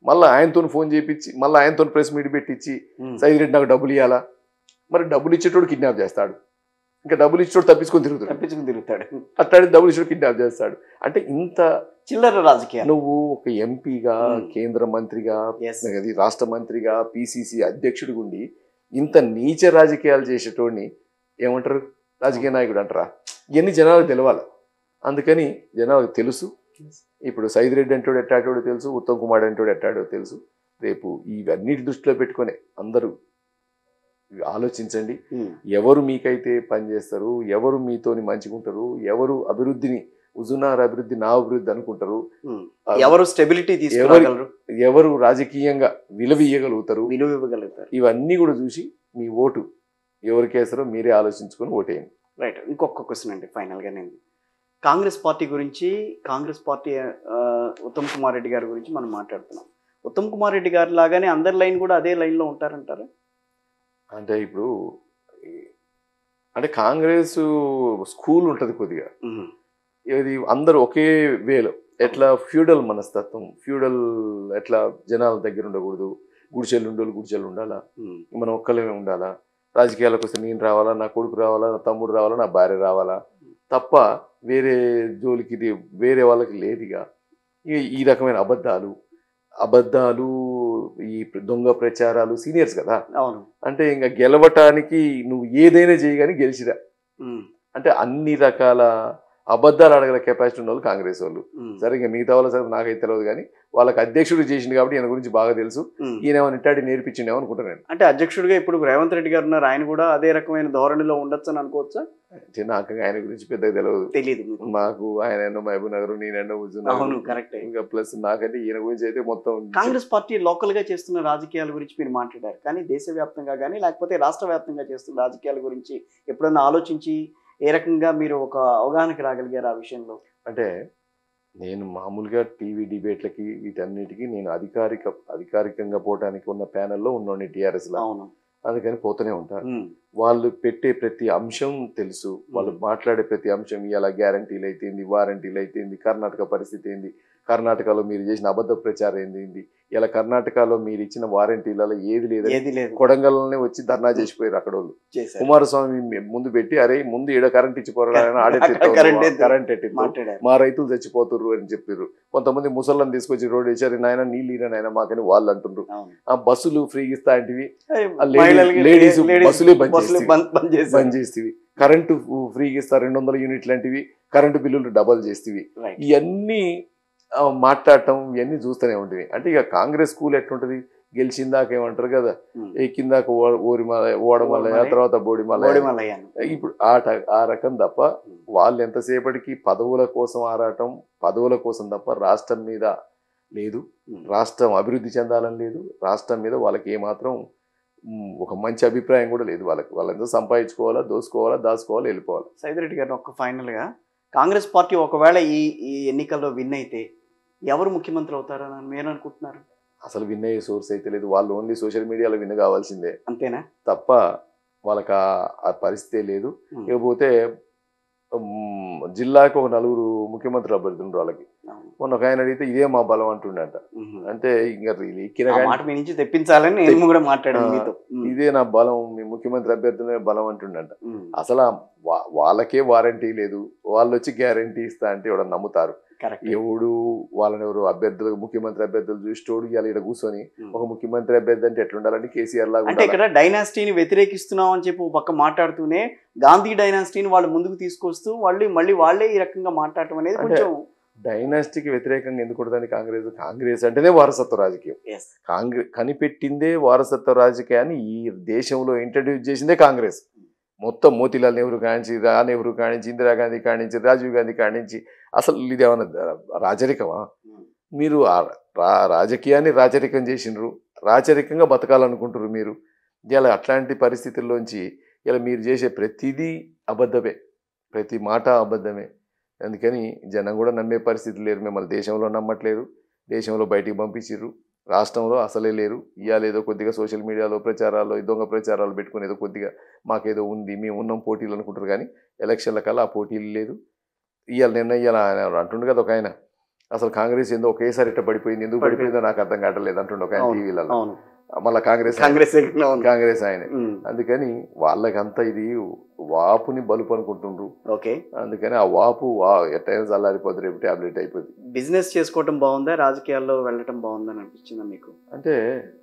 మళ్ళీ ఆయనతో ఫోన్ చేయించి మళ్ళీ ఆయనతో ప్రెస్ మీట్ పెట్టించి ఉమ్. సైదిరెడ్డి నాకు డబ్బులు ఇవ్వాలా మరి డబ్బులు ఇచ్చేటోడు కిడ్నాప్ చేస్తాడు ఇంకా డబ్బులు ఇచ్చేటోడు తప్పించుకొని తిరుగుతాడు తప్పించుకుని తిరుగుతాడు అట్లాంటి డబ్బులు ఇచ్చేటోడు కిడ్నాప్ చేస్తాడు అంటే ఇంత చిల్లర రాజకీయాలు నువ్వు ఒక ఎంపీగా Hmm. కేంద్ర మంత్రిగా Yes. అది రాష్ట్ర మంత్రిగా పిసిసి అధ్యక్షుడిగా ఉండి ఇంత నీచ రాజకీయాలు చేసేటోడిని ఏమంటారు రాజకీయ నాయకుడు అంటారా ఇవన్నీ జనాలకు తెలవాలి అందుకని జనాలకు తెలుసు ఇప్పుడు సైదిరెడ్డి అంటాడు ఎట్టాడో తెలుసు ఉత్తమ్ కుమార్ అంటాడు ఎట్టాడో తెలుసు రేపు ఇవన్నిటి దృష్టిలో పెట్టుకొని అందరూ ఆలోచించండి ఉమ్. ఎవరు మీకైతే పనిచేస్తారు ఎవరు మీతోని మంచిగుంటారు ఎవరు అభివృద్ధిని హుజునార్ అభివృద్ధి నా అభివృద్ధి అనుకుంటారు ఉమ్. ఎవరు స్టెబిలిటీ ఎవరి- తీసుకురాగలరు ఎవరు రాజకీయంగా విలువ ఇయ్యగలుగుతారు విలువ ఇవ్వగలుగుతారు ఇవన్నీ కూడా చూసి మీ ఓటు ఎవరికి వేస్తారో మీరే ఆలోచించుకొని ఓటేయండి రైట్ ఇంకొక క్వశ్చన్ అండి ఫైనల్గా నేను కాంగ్రెస్ పార్టీ గురించి కాంగ్రెస్ పార్టీ ఆ, ఉత్తమ్ కుమార్ రెడ్డి గారి గురించి మనం మాట్లాడుతున్నాం ఉత్తమ్ కుమార్ రెడ్డి గారి లాగానే అందరి లైన్ కూడా అదే లైన్లో ఉంటారంటారా అంటే ఇప్పుడు ఈ- అంటే కాంగ్రెస్ స్కూల్ ఉంటుంది కొద్దిగా ఉమ్. ఇది అందరూ ఒకే వేలో ఎట్లా ఫ్యూడల్ మనస్తత్వం ఫ్యూడల్ ఎట్లా జనాల దగ్గర ఉండకూడదు గుడిచెలు ఉండోళ్ళు గుడిచెలు ఉండాలా ఉమ్. మనం ఒక్కలమే ఉండాలా రాజకీయాలకు వస్తే నేను రావాలా నా కొడుకు రావాలా నా తమ్ముడు రావాలా నా భార్య రావాలా తప్ప వేరే జోలికి ఇది వేరే వాళ్ళకి లేదుగా ఈ- ఈ రకమైన అబద్ధాలు అబద్ధాలు ఈ దొంగ ప్రచారాలు సీనియర్స్ కదా అవును అంటే ఇంకా గెలవటానికి నువ్వు ఏదైనా చేయగాని గెలిచిరా ఉమ్. అంటే అన్ని రకాల అబద్ధాలు అడగల కెపాసిటీ ఉన్న వాళ్ళు కాంగ్రెస్ వాళ్ళు ఉమ్. సరే ఇంకా మిగతా వాళ్ళ సంగతి నాకైతే తెలియదు కానీ వాళ్ళకి అధ్యక్షుడు చేసింది కాబట్టి ఈయన గురించి బాగా తెలుసు ఉమ్. ఈయన ఏమైనా ఇట్టాడి నేర్పించిండేమో అనుకుంటాను నేను అంటే అధ్యక్షుడిగా ఇప్పుడు రేవంత్ రెడ్డి గారు ఉన్నారు ఆయన కూడా అదే రకమైన ధోరణిలో ఉండొచ్చు అని అనుకోవచ్చా అంటే నాకు ఆయన గురించి పెద్దగా తెలియదు తెలియదు మీకు. మాకు ఆయన ఎన్నో మహబూబ్ నగర్ నేనెన్నో అవును హుజూర్నగర్. కరెక్ట్ ఇంకా ప్లస్ నాకంటే ఈయన గురించి అయితే మొత్తం కాంగ్రెస్ పార్టీ లోకల్ గా చేస్తున్న రాజకీయాల గురించి మీరు మాట్లాడారు కానీ దేశవ్యాప్తంగా కానీ లేకపోతే రాష్ట్ర వ్యాప్తంగా చేస్తున్న రాజకీయాల గురించి ఎప్పుడన్నా ఆలోచించి ఏ రకంగా మీరు ఒక అవగాహనకి రాగలిగారు ఆ విషయంలో అంటే నేను మామూలుగా టీవీ డిబేట్లకి వీటన్నిటికీ నేను అధికారిక అధికారికంగా పోవడానికి ఉన్న ప్యానెల్లో ఉన్నోని టీఆర్ఎస్ లో అవును అందుకని పోతూనే ఉంటాను ఉమ్. వాళ్ళు పెట్టే ప్రతి అంశం తెలుసు వాళ్ళు మాట్లాడే ప్రతి అంశం ఇలా గ్యారంటీలు అయితేంది వారంటీలు అయితేంది కర్ణాటక పరిస్థితి ఏంది కర్ణాటకలో మీరు చేసిన అబద్ధ ప్రచారం ఏంది ఏంది ఇలా కర్ణాటకలో మీరు ఇచ్చిన వారంటీలలో ఏది లేదని ఏది లేదు కొడంగల్లోనే వచ్చి ధర్నా చేసిపోయారు అక్కడ వాళ్ళు చేశారు కుమారస్వామి మే- ముందు పెట్టి అరే ముందు ఈడ కరెంట్ ఇచ్చిపోరా ఆడే కరెంట్ ఎత్తు. కరెంట్ ఎట్టి మాట్లాడారు మా రైతులు చచ్చిపోతుర్రు అని చెప్పారు కొంతమంది ముసళ్ళని తీసుకొచ్చి రోడ్ వేసారు నాయన నీళ్ళు ఈయన నాయన మాకని వాళ్ళు అంటుండ్రు అవును ఆ బస్సులు ఫ్రీగా ఇస్తా అంటివి ఆ ladies- మహిళలకి- ladies ladies బస్సులే బంద్ బస్సులు చేసి- బంద్ బంద్ చేశారు బంద్ చేస్తేవి కరెంటు ఫ్రీగా ఇస్తా రెండు వందల యూనిట్లు లాంటివి కరెంటు బిల్లులు డబల్ చేస్తేవి Right. ఇవన్నీ ఆ, మాట్లాడటం ఇవన్నీ చూస్తూనే ఉంటుంది అంటే ఇక కాంగ్రెస్ స్కూల్ ఎట్లుంటది గెలిచిందాక ఏమంటారు కదా ఉమ్. ఎక్కిందాక ఓ- ఓరిమల ఓడమల్లయ్య ఓడమల్లయ్య, తర్వాత బోడిమల్ల మోడీ మల్లయ్యను ఇప్పుడు ఆ ట- ఆ రకం తప్ప వాళ్ళు ఎంతసేపటికి పదవుల కోసం ఆరాటం పదవుల కోసం తప్ప రాష్ట్రం మీద లేదు ఉమ్. రాష్ట్రం అభివృద్ధి చెందాలని లేదు రాష్ట్రం మీద వాళ్ళకి ఏమాత్రం మ్, ఒక మంచి అభిప్రాయం కూడా లేదు వాళ్ళకి వాళ్ళంతా సంపాదించుకోవాలా దోసుకోవాలా దాచుకోవాలా వెళ్ళిపోవాలి సైదిరెడ్డి గారు ఒక ఫైనల్ గా కాంగ్రెస్ పార్టీ ఒకవేళ ఈ ఈ ఎన్నికల్లో విన్ అయితే ఎవరు ముఖ్యమంత్రి అవుతారని మీరు అనుకుంటున్నారు అసలు విన్ అయ్యే సోర్స్ అయితే లేదు వాళ్ళు ఓన్లీ సోషల్ మీడియాలో విన్ కావాల్సిందే అంతేనా తప్ప వాళ్ళకి ఆ- ఆ పరిస్థితే లేదు ఉమ్. ఇకపోతే మ్, జిల్లాకు ఒక నలుగురు ముఖ్యమంత్రి అభ్యర్థులు ఉన్నారు వాళ్ళకి అవును. మొన్న ఒక ఆయన అడిగితే ఇదే మా బలం అంటుండంట ఉమ్. అంటే ఇంకా రీలీ ఆ మాట మీ నుంచి తెప్పించాలని నేను కూడా మాట్లాడాను ఆ, మీతో ఉమ్. ఇదే నా బలం మీ ముఖ్యమంత్రి అభ్యర్థులే బలం అంటుండంట ఉమ్. అసలు ఆ వా- వాళ్ళకే వారంటీ లేదు వాళ్ళు వచ్చి గ్యారంటీ ఇస్తా అంటే ఎవడ నమ్ముతారు కరెక్ట్ ఎవడు వాళ్ళని ఎవరు అభ్యర్థులు ముఖ్యమంత్రి అభ్యర్థులు చూసి ఇలా ఇక్కడ కూర్చొని ఉమ్. ఒక ముఖ్యమంత్రి అభ్యర్థి అంటే ఎట్లుండాలంటే కేసీఆర్ లాగా అంటే ఉండాలి. ఇక్కడ డైనాసిటీని వ్యతిరేకిస్తున్నాం అని చెప్పి ఒక పక్క మాట్లాడుతూనే గాంధీ డైనాసిటీని వాళ్ళు ముందుకు తీసుకొస్తూ వాళ్ళు మళ్ళీ వాళ్ళే ఈ రకంగా మాట్లాడటం అనేది అంటే- కొంచెం డైనాస్టీకి వ్యతిరేకంగా ఎందుకు ఉంటుందని కాంగ్రెస్ కాంగ్రెస్ అంటేనే వారసత్వ రాజకీయం Yes. కాంగ్రెస్ కనిపెట్టిందే వారసత్వ రాజకీయాన్ని ఈ దేశంలో ఇంట్రడ్యూస్ చేసిందే కాంగ్రెస్ మొత్తం మోతీలాల్ నెహ్రూ కానించి రా నెహ్రూ కానించి ఇందిరాగాంధీ కానించి రాజీవ్ గాంధీ కానించి అసలు ఇది ఏమన్నా రాజరికమా మీరు ఆ రా రాజకీయాన్ని రాచరికం చేసిండ్రు రాచరికంగా బతకాలనుకుంటారు మీరు ఇలా అట్లాంటి పరిస్థితుల్లోంచి ఇలా మీరు చేసే ప్రతిదీ అబద్ధమే ప్రతి మాట అబద్ధమే అందుకని జనం కూడా నమ్మే పరిస్థితి లేరు మిమ్మల్ని దేశంలో నమ్మట్లేరు దేశంలో బయటికి పంపించిర్రు రాష్ట్రంలో అసలే లేరు ఇవాళ ఏదో కొద్దిగా సోషల్ మీడియాలో ప్రచారాలు ఈ దొంగ ప్రచారాలు పెట్టుకుని ఏదో కొద్దిగా మాకేదో ఉంది మేము ఉన్నాం పోటీలు అనుకుంటారు కానీ ఎలక్షన్ల కల్లా ఆ పోటీలు లేదు ఇవాళ నిన్న ఇవాళ ఆయన అంటుండు కదా ఒక ఆయన అసలు కాంగ్రెస్ ఏందో ఒకేసారి ఇట్ట పడిపోయింది ఎందుకు పడిపోయిందో నాకు అర్థం కావట్లేదు అంటుండే ఒక ఆయన అవును. టీవీలలో అవును మళ్ళీ కాంగ్రెస్ ఆయన. కాంగ్రెస్ ఎక్కడ ఉంది? కాంగ్రెస్ ఆయన ఉమ్, అందుకని వాళ్ళకంతా ఇది వాపుని బలుపు అనుకుంటుండ్రు ఓకే అందుకని ఆ వాపు వా ఎట్టయినా చల్లారిపోతుంది రేపు టాబ్లెట్ అయిపోతుంది బిజినెస్ చేసుకోవటం బాగుందా రాజకీయాల్లో వెళ్ళటం బాగుందని అనిపించిందా మీకు అంటే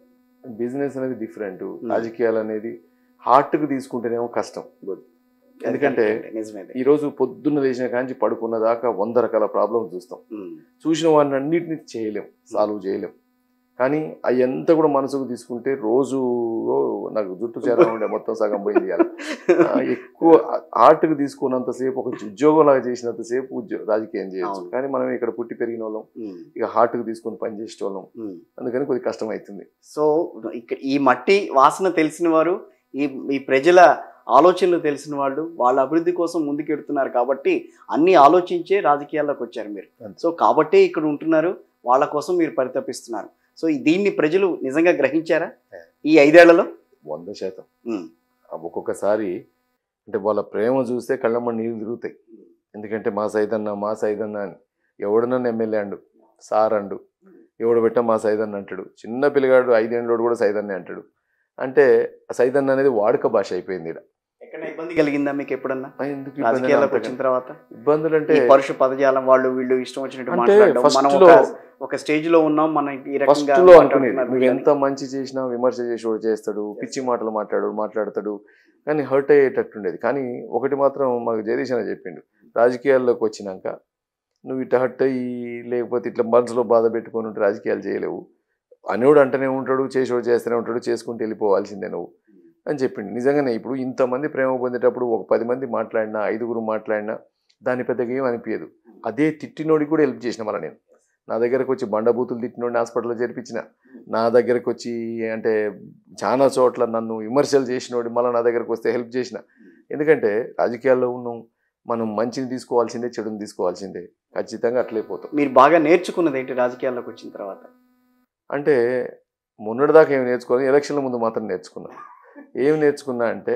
బిజినెస్ అనేది డిఫరెంట్ రాజకీయాలు అనేది హార్ట్కి తీసుకుంటేనేమో కష్టం ఎందుకంటే నిజమే ఈ రోజు పొద్దున్న లేచిన కాంచి పడుకున్న దాకా వంద రకాల ప్రాబ్లమ్స్ చూస్తాం ఉమ్, చూసిన వాడిని అన్నిటిని చేయలేం సాల్వ్ చేయలేం కానీ అవంతా కూడా మనసుకు తీసుకుంటే రోజు ఓ, నాకు జుట్టు చేరా ఉండే మొత్తం సగం పోయింది ఇవాళ. ఆ, ఎక్కువ ఆర్ట్కి తీసుకున్నంతసేపు ఒక ఉద్యోగం లాగా చేసినంతసేపు ఉద్యోగ రాజకీయం చేయొచ్చు అవును. కానీ మనం ఇక్కడ పుట్టి పెరిగిన వాళ్ళం ఉమ్, ఇక హార్ట్కి తీసుకొని పని చేసే వాళ్ళం ఉమ్. అందుకని కొద్దిగా కష్టం అవుతుంది సో ఇక్కడ ఈ మట్టి వాసన తెలిసిన వారు ఈ ఈ ప్రజల ఆలోచనలు తెలిసిన వాళ్ళు వాళ్ళ అభివృద్ధి కోసం ముందుకెడుతున్నారు కాబట్టి అన్ని ఆలోచించే రాజకీయాల్లోకి వచ్చారు మీరు అంతే. సో కాబట్టే ఇక్కడ ఉంటున్నారు వాళ్ళ కోసం మీరు పరితపిస్తున్నారు సో ఈ- దీన్ని ప్రజలు నిజంగా గ్రహించారా ఈ ఐదేళ్లలో వంద శాతం ఉమ్, ఆ ఒక్కొక్కసారి అంటే వాళ్ళ ప్రేమ చూస్తే కళ్ళమ్మ నీళ్ళు తిరుగుతాయి ఎందుకంటే మా సైదన్న మా సైదన్న అని ఎవడనన్నా ఎమ్మెల్యే అండు సార్ అండు ఎవడు పెట్టా మా సైదన్న అంటాడు చిన్న పిల్లగాడు ఐదేళ్ళోడు కూడా సైదన్నే అంటాడు అంటే ఆ సైదన్న అనేది వాడుక భాష అయిపోయింది ఈడ. ఎక్కడ ఇబ్బంది కలిగిందా మీకు ఎప్పుడన్నా ఆ ఎందుకు ఇబ్బంది రాజకీయాల్లోకి అంతగా? వచ్చిన తర్వాత ఇబ్బందులు అంటే ఈ పరుష పదజాలం వాళ్ళు వీళ్ళు ఇష్టం వచ్చినట్టు అంటే మాట్లాడడం ఫస్ట్ మనం లో ఒక ఒక స్టేజ్ లో ఉన్నాం మనం ఈ రకంగా ఫస్ట్ లో అనుకునేది మాట్లాడుతున్నారు నువ్వు వీళ్ళని. ఎంత మంచి చేసినా విమర్శ చేసేవాడు చేస్తాడు పిచ్చి మాటలు మాట్లాడు మాట్లాడతాడు కానీ హర్ట్ అయ్యేటట్టుండేది కానీ ఒకటి మాత్రం మాకు జగదీష్ అని చెప్పిండు రాజకీయాల్లోకి వచ్చినాక నువ్వు ఇట్లా హర్ట్ అయ్యి లేకపోతే ఇట్లా మనసులో బాధ పెట్టుకొని ఉంటే రాజకీయాలు చేయలేవు అనేవాడు అంటనే ఉంటాడు చేసేవాడు చేస్తూనే ఉంటాడు చేసుకుంటూ వెళ్ళిపోవాల్సిందే నువ్వు అని చెప్పిండు నిజంగానే ఇప్పుడు ఇంతమంది ప్రేమ పొందేటప్పుడు ఒక పది మంది మాట్లాడినా ఐదుగురు మాట్లాడినా దాని పెద్దగా ఏం అనిపించదు అదే తిట్టినోడికి కూడా హెల్ప్ చేసిన మళ్ళీ నేను నా దగ్గరకు వచ్చి బండబూతులు తిట్టినోడిని హాస్పిటల్లో చేర్పించిన నా దగ్గరకు వచ్చి అంటే చాలా చోట్ల నన్ను విమర్శలు చేసినోడి మళ్ళీ నా దగ్గరకు వస్తే హెల్ప్ చేసిన ఎందుకంటే రాజకీయాల్లో ఉన్నాం మనం మంచిని తీసుకోవాల్సిందే చెడుని తీసుకోవాల్సిందే ఖచ్చితంగా అట్లే పోతాం మీరు బాగా నేర్చుకున్నది ఏంటి రాజకీయాల్లోకి వచ్చిన తర్వాత అంటే మొన్నటిదాకా ఏమి నేర్చుకోవాలి ఎలక్షన్ల ముందు మాత్రం నేర్చుకున్నా ఏం నేర్చుకున్నా అంటే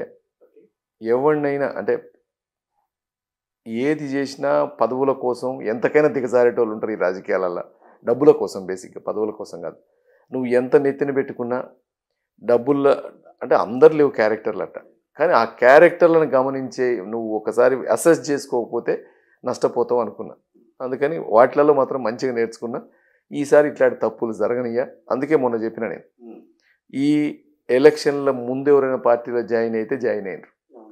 ఎవరినైనా అంటే ఏది చేసినా పదవుల కోసం ఎంతకైనా దిగజారేటోళ్ళు ఉంటారు ఈ రాజకీయాలలో డబ్బుల కోసం బేసిక్గా పదవుల కోసం కాదు నువ్వు ఎంత నెత్తిన పెట్టుకున్నా డబ్బుల అంటే అందరు లేవు క్యారెక్టర్లు అట్ట కానీ ఆ క్యారెక్టర్లను గమనించే నువ్వు ఒకసారి అసెస్ చేసుకోకపోతే నష్టపోతావు అనుకున్నా అందుకని వాటిలలో మాత్రం మంచిగా నేర్చుకున్నా ఈసారి ఇట్లాంటి తప్పులు జరగనియ్యా అందుకే మొన్న చెప్పిన నేను ఈ ఎలక్షన్ల ముందు ఎవరైనా పార్టీలో జాయిన్ అయితే జాయిన్ అయినారు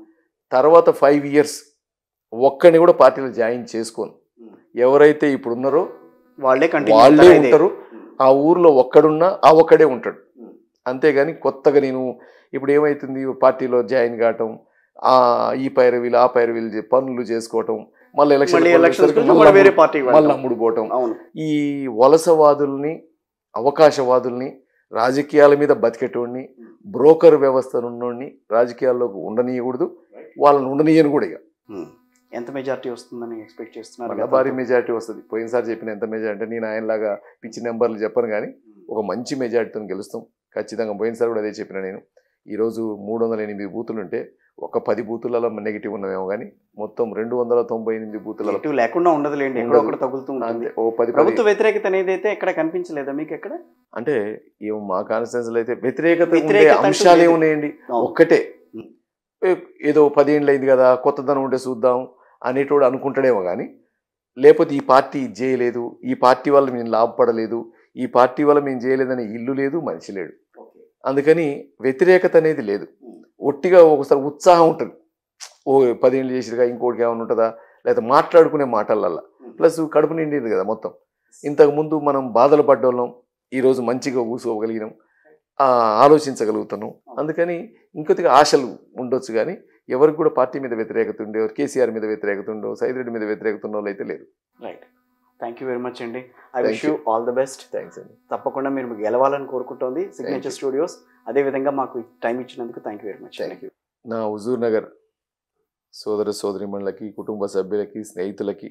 తర్వాత ఫైవ్ ఇయర్స్ ఒక్కడిని కూడా పార్టీలో జాయిన్ చేసుకోను ఎవరైతే ఇప్పుడు ఉన్నారో వాళ్ళే వాళ్ళే కంటిన్యూ ఉంటారు ఆ ఊర్లో ఒక్కడున్నా ఆ ఒక్కడే ఉంటాడు అంతేగాని కొత్తగా నేను ఇప్పుడు ఏమవుతుంది పార్టీలో జాయిన్ కావటం ఆ ఈ పైరవీలు ఆ పైరవీలు చే- పనులు చేసుకోవటం మళ్ళీ ఎలక్షన్ మళ్ళీ ఎలక్షన్స్ మళ్ళీ వేరే పార్టీ మళ్ళీ అమ్ముడు పోవటం అవును ఈ వలసవాదుల్ని అవకాశవాదుల్ని రాజకీయాల మీద బతికేటోడిని బ్రోకర్ వ్యవస్థ ఉన్నోడిని రాజకీయాల్లోకి ఉండనీయకూడదు వాళ్ళని ఉండనీయను కూడా ఇక ఉమ్. ఎంత మెజారిటీ వస్తుందని ఎక్స్పెక్ట్ చేస్తున్నారు మళ్ళీ భారీ మెజారిటీ వస్తుంది పోయినసారి చెప్పిన ఎంత మెజారిటీ అంటే నేను ఆయనలాగా పిచ్చి నెంబర్లు చెప్పను కానీ ఒక మంచి మెజారిటీతో గెలుస్తాం ఖచ్చితంగా పోయినసారి కూడా అదే చెప్పిన నేను ఈరోజు మూడు వందల ఎనిమిది బూతులు ఉంటే ఒక పది బూతులలో నెగిటివ్ ఉన్నవేమో కానీ మొత్తం రెండు వందల తొంభై ఎనిమిది బూతులలో నెగిటివ్ లేకుండా ఉండదులేండి ఎక్కడో ఉండదు. ఒకటి తగులుతూ ఉంటుంది అంతే ఓ పది పది ప్రభుత్వ వ్యతిరేకత అనేది అయితే ఎక్కడ కనిపించలేదా మీకు ఎక్కడ అంటే ఏమో మా కాన్స్టిట్యూన్సీలో అయితే వ్యతిరేకత ఉండే వ్యతిరేకత అంటూ అంశాలు లేదు. ఏమున్నాయండి అవును. ఒక్కటే ఉం. ఏ- ఏదో పదేళ్ళు అయింది కదా కొత్తదనం ఉంటే చూద్దాం అనేటోడు అనుకుంటాడేమో కానీ లేకపోతే ఈ పార్టీ ఇది చేయలేదు ఈ పార్టీ వల్ల మేము లాభపడలేదు ఈ పార్టీ వల్ల మేము చేయలేదని ఇల్లు లేదు మనిషి లేడు అందుకని వ్యతిరేకత అనేది లేదు ఒట్టిగా ఒకసారి ఉత్సాహం ఉంటుంది ఓ పదేళ్ళు చేసిరుగా ఇంకోటికి ఏమైనా ఉంటుందా లేదా మాట్లాడుకునే మాటలల్లా ప్లస్ కడుపు నిండింది కదా మొత్తం ఇంతకు ముందు మనం బాధలు పడ్డోళ్ళం ఈరోజు మంచిగా కూర్చోగలిగినాం ఆ, ఆలోచించగలుగుతున్నాం అందుకని ఇంకొద్దిగా ఆశలు ఉండొచ్చు కానీ ఎవరికి కూడా పార్టీ మీద వ్యతిరేకత ఉండే కేసీఆర్ మీద వ్యతిరేకత ఉండో సైదిరెడ్డి మీద వ్యతిరేకత ఉన్న వాళ్ళు అయితే లేరు right thank you very much అండి I Thank wish you all the best thanks అండి తప్పకుండా మీరు గెలవాలని కోరుకుంటోంది సిగ్నేచర్ you. స్టూడియోస్ అదే విధంగా మాకు టైం ఇచ్చినందుకు thank you very much thank you నా హుజూర్ నగర్ సోదర సోదరిమణులకి కుటుంబ సభ్యులకి స్నేహితులకి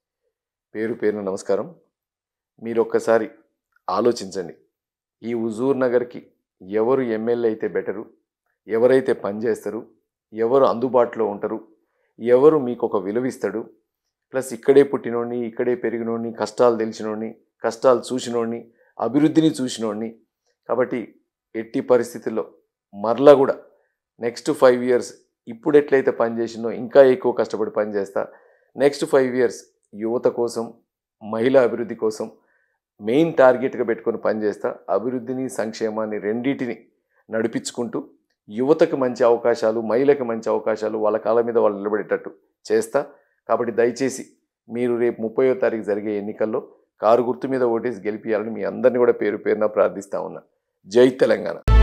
పేరు పేరున నమస్కారం మీరు ఒక్కసారి ఆలోచించండి ఈ హుజూర్ నగర్కి ఎవరు ఎమ్మెల్యే అయితే బెటరు ఎవరైతే పనిచేస్తారు ఎవరు అందుబాటులో ఉంటారు ఎవరు మీకు ఒక విలువిస్తాడు ప్లస్ ఇక్కడే పుట్టినోడిని ఇక్కడే పెరిగినోడిని కష్టాలు తెలిసినోడిని కష్టాలు చూసినోడిని అభివృద్ధిని చూసినోడిని కాబట్టి ఎట్టి పరిస్థితుల్లో మరలా కూడా నెక్స్ట్ ఫైవ్ ఇయర్స్ ఇప్పుడు ఎట్లయితే పనిచేసిందో ఇంకా ఎక్కువ కష్టపడి పనిచేస్తా నెక్స్ట్ ఫైవ్ ఇయర్స్ యువత కోసం మహిళా అభివృద్ధి కోసం మెయిన్ టార్గెట్గా పెట్టుకొని పనిచేస్తా అభివృద్ధిని సంక్షేమాన్ని రెండింటిని నడిపించుకుంటూ యువతకు మంచి అవకాశాలు మహిళలకు మంచి అవకాశాలు వాళ్ళ కాళ్ళ మీద వాళ్ళు నిలబడేటట్టు చేస్తా కాబట్టి దయచేసి మీరు రేపు ముప్పయో తారీఖు జరిగే ఎన్నికల్లో కారు గుర్తు మీద ఓటేసి గెలిపించాలని మీ అందరినీ కూడా పేరు పేరున ప్రార్థిస్తా ఉన్నా జై తెలంగాణ